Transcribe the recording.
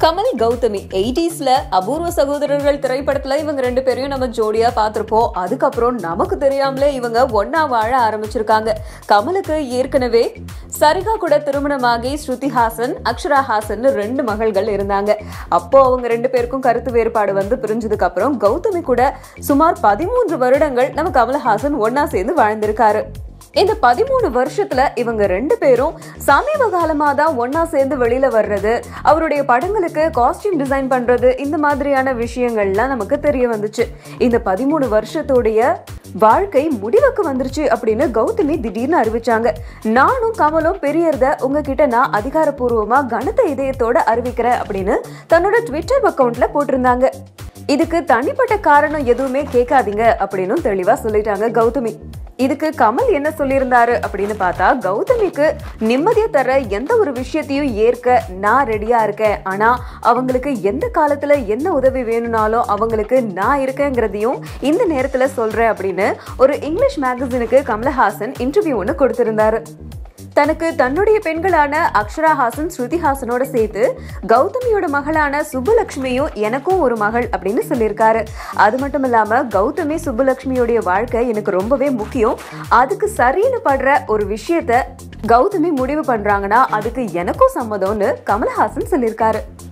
கமல் கௌதமி எயிட்டிஸ்ல அபூர்வ சகோதரர்கள் திரைப்படத்துல இவங்க ரெண்டு பேரையும் நம்ம ஜோடியா பார்த்திருப்போம் அதுக்கப்புறம் நமக்கு தெரியாமலே இவங்க ஒன்னா வாழ ஆரம்பிச்சிருக்காங்க கமலுக்கு ஏற்கனவே சரிகா கூட திருமணமாகி ஸ்ருதி ஹாசன் அக்ஷரா ஹாசன் ரெண்டு மகள்கள் இருந்தாங்க அப்போ அவங்க ரெண்டு பேருக்கும் கருத்து வேறுபாடு வந்து பிரிஞ்சதுக்கு அப்புறம் கௌதமி கூட சுமார் பதிமூன்று வருடங்கள் நம்ம கமலஹாசன் ஒன்னா சேர்ந்து வாழ்ந்திருக்காரு இந்த பதிமூணு வருஷத்துல இவங்க ரெண்டு பேரும் சமீப காலமா தான் ஒன்னா சேர்ந்து வெளியில வர்றது அவருடைய படங்களுக்கு காஸ்டியூம் டிசைன் பண்றது இந்த மாதிரியான விஷயங்கள்லாம் நமக்கு தெரிய வந்துச்சு இந்த பதிமூணு வருஷத்துடைய வாழ்க்கை முடிவுக்கு வந்துருச்சு அப்படின்னு கௌதமி திடீர்னு அறிவிச்சாங்க நானும் கமலும் பெரியறத உங்ககிட்ட நான் அதிகாரப்பூர்வமா கனத்த இதயத்தோட அறிவிக்கிறேன் அப்படின்னு தன்னோட ட்விட்டர் அக்கவுண்ட்ல போட்டிருந்தாங்க இதுக்கு தனிப்பட்ட காரணம் எதுவுமே கேட்காதீங்க அப்படின்னு தெளிவா சொல்லிட்டாங்க கௌதமி இதுக்கு கமல் என்ன சொல்லியிருந்தாரு அப்படின்னு பார்த்தா கௌதமிக்கு நிம்மதியை தர எந்த ஒரு விஷயத்தையும் ஏற்க நான் ரெடியா இருக்கேன் ஆனா அவங்களுக்கு எந்த காலத்துல என்ன உதவி வேணும்னாலும் அவங்களுக்கு நான் இருக்கேங்கிறதையும் இந்த நேரத்துல சொல்றேன் அப்படின்னு ஒரு இங்கிலீஷ் மேகசினுக்கு கமலஹாசன் இன்டர்வியூ ஒன்று கொடுத்திருந்தாரு தனக்கு தன்னுடைய பெண்களான அக்ஷரா ஹாசன் ஸ்ருதி ஹாசனோட சேர்த்து கௌதமியோட மகளான சுப்புலட்சுமியும் எனக்கும் ஒரு மகள் அப்படின்னு சொல்லியிருக்காரு அது மட்டும் இல்லாம கௌதமி சுப்புலட்சுமியோடைய வாழ்க்கை எனக்கு ரொம்பவே முக்கியம் அதுக்கு சரின்னு படுற ஒரு விஷயத்த கௌதமி முடிவு பண்றாங்கன்னா அதுக்கு எனக்கும் சம்மதம்னு கமலஹாசன் சொல்லியிருக்காரு